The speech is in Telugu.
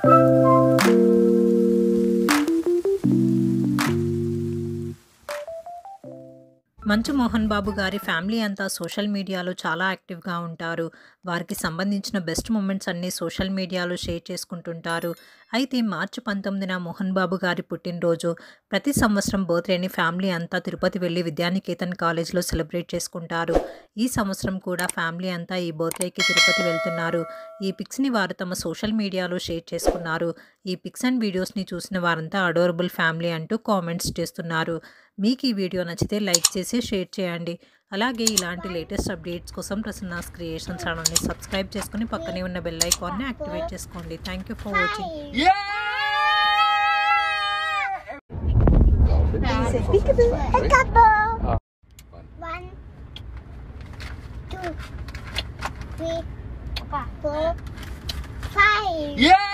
మంచు మోహన్ బాబు గారి ఫ్యామిలీ అంతా సోషల్ మీడియాలో చాలా యాక్టివ్గా ఉంటారు వారికి సంబంధించిన బెస్ట్ మూమెంట్స్ అన్నీ సోషల్ మీడియాలో షేర్ చేసుకుంటుంటారు అయితే మార్చి పంతొమ్మిదిన మోహన్ బాబు గారి పుట్టినరోజు ప్రతి సంవత్సరం బర్త్డేని ఫ్యామిలీ అంతా తిరుపతి వెళ్ళి విద్యానికేతన్ కాలేజ్లో సెలబ్రేట్ చేసుకుంటారు ఈ సంవత్సరం కూడా ఫ్యామిలీ అంతా ఈ బర్త్డేకి తిరుపతి వెళ్తున్నారు ఈ పిక్స్ని వారు తమ సోషల్ మీడియాలో షేర్ చేసుకున్నారు ఈ పిక్స్ అండ్ వీడియోస్ని చూసిన వారంతా అడోరబుల్ ఫ్యామిలీ అంటూ కామెంట్స్ చేస్తున్నారు మీకు ఈ వీడియో నచ్చితే లైక్ చేసి షేర్ చేయండి అలాగే ఇలాంటి లేటెస్ట్ అప్డేట్స్ కోసం ప్రసన్నాస్ క్రియేషన్ ఛానల్ని సబ్స్క్రైబ్ చేసుకుని పక్కనే ఉన్న బెల్ ఐకాన్ని యాక్టివేట్ చేసుకోండి thank you for watching A couple. One, two, three, four, five. Yeah!